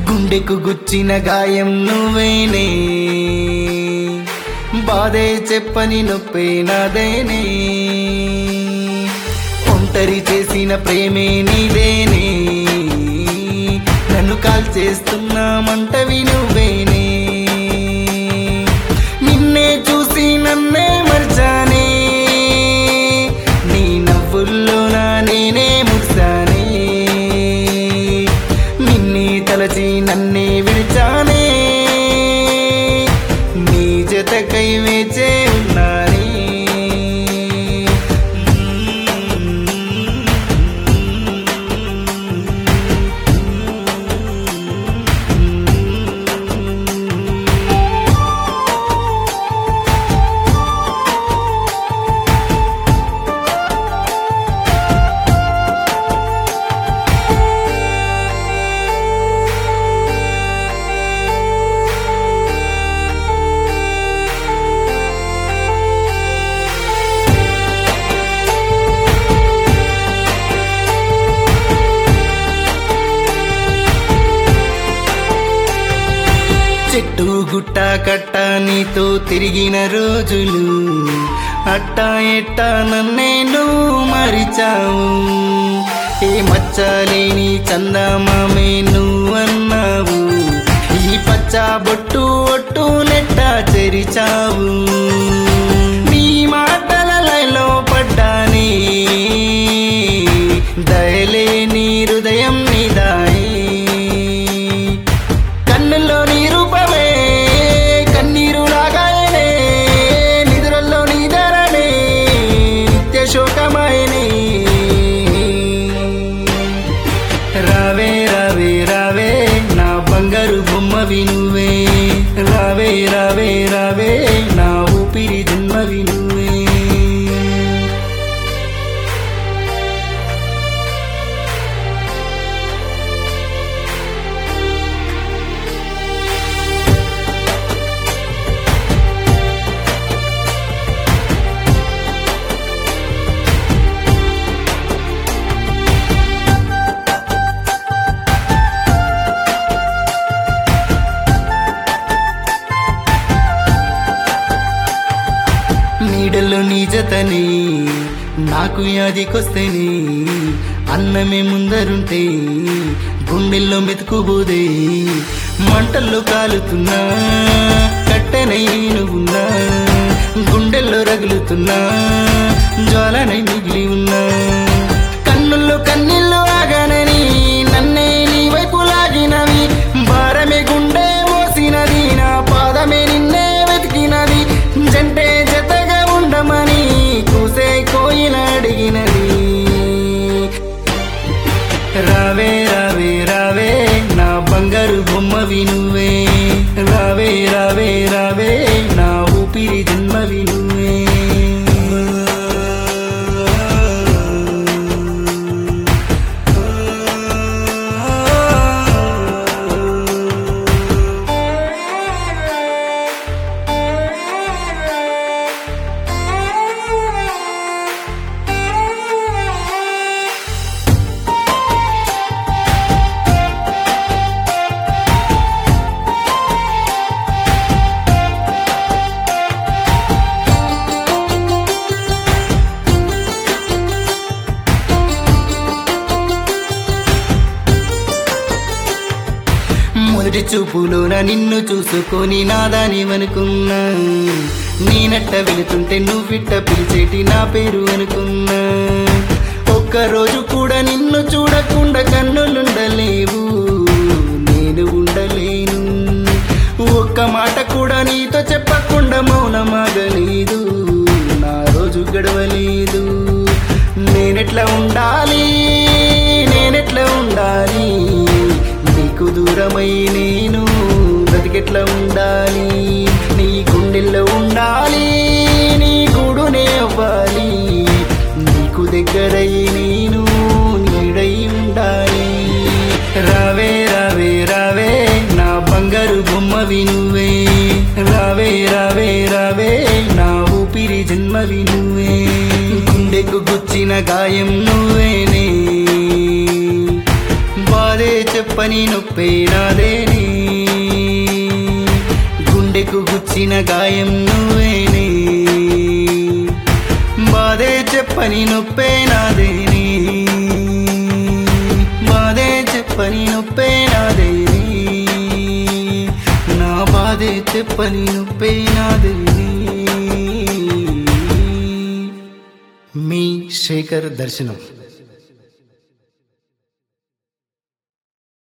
గుండెకు గుచ్చిన గాయం నువ్వేనే బాధే చెప్పని నొప్పే నాదేనే ఒంటరి చేసిన ప్రేమే నీదేనే నన్ను కాల్ చేస్తున్నా మంటవి నువ్వేనే నిన్నే చూసి నన్నే మర్చానే నీ నవ్వుల్లో నా నేనే ముగిసానే నిన్నే తలచి నన్నే విడిచానే నీ జతకై వేచే ఉన్నానే చెట్టు గుట్ట కట్ట నీతో తిరిగిన రోజులు అట్టా ఎట్టా నన్నే నువ్వు మరిచావు ఏ మచ్చలేని చందమామే నువ్వు అన్నావు ఈ పచ్చ బొట్టు ఒట్టు నెట్ట చెరిచావు నీ మాటల లైలో పడ్డానే దయలేని హృదయం నీదాయి కన్నుల్లో నీ రూపమే కన్నీరు లాగానే నిద్రల్లో నీ ధరణే నిత్య శోకమైనే రావే రావే రావే నా బంగారు బొమ్మవి నువ్వే రావే రావే రావే నా ఊపిరి జన్మవి నువ్వే నీడల్లో నీ జతని నాకు యాదికొస్తేని అన్నమే ముందరుంటే గుండెల్లో మెతుకుబోదే మంటల్లో కాలుతున్నా కట్టెనై నువ్వున్నా గుండెల్లో రగులుతున్నా జ్వాలనై మిగిలి ఉన్నా కన్నుల్లో కన్నీళ్ళు ఆగానని నన్నే నీ వైపు లాగినవి భారమే గుండె మోసినది నా పాదమే నిన్నే వెతికినది జంటే జతగా ఉండమని కూసే కోయిల అడిగినది రావే రావే రావే నా బంగారు బొమ్మవి నువ్వే రావే రావే రావే నా ఊపిరి జన్మవి నువ్వే మొదటి చూపులోన నిన్ను చూసుకొని నాదాని అనుకున్నా నేనట్ట వెళుతుంటే నువ్విట్ట పిలిచేటి నా పేరు అనుకున్నా ఒక్క రోజు కూడా నిన్ను చూడకుండా కన్నులుండలేవు నేను ఉండలేను ఒక్క మాట కూడా నీతో చెప్పకుండా మౌనమాగలేదు నా రోజు గడవలేదు నేనెట్లా ఉండాలి నేనెట్లా ఉండాలి నీకు దూరమై నేను బ్రతికెట్లా ఉండాలి నీ గుండెల్లో ఉండాలి నీ గూడునే అవ్వాలి నీకు దగ్గరై నేను నీడై ఉండాలి రావే రావే రావే నా బంగారు బొమ్మవి నువ్వే రావే రావే రావే నా ఊపిరి జన్మవి నువ్వే గుండెకు గుచ్చిన గాయం నువ్వేనే బాధే బాధే చెప్పని నొప్పే నాదేనే గుండెకు గుచ్చిన గాయం నువ్వేనే బాధే చెప్పని నొప్పే నాదేనే బాధే చెప్పని నొప్పే నాదేనే నా బాధే చెప్పని నొప్పే నాదేనే మీ శేఖర్ దర్శనం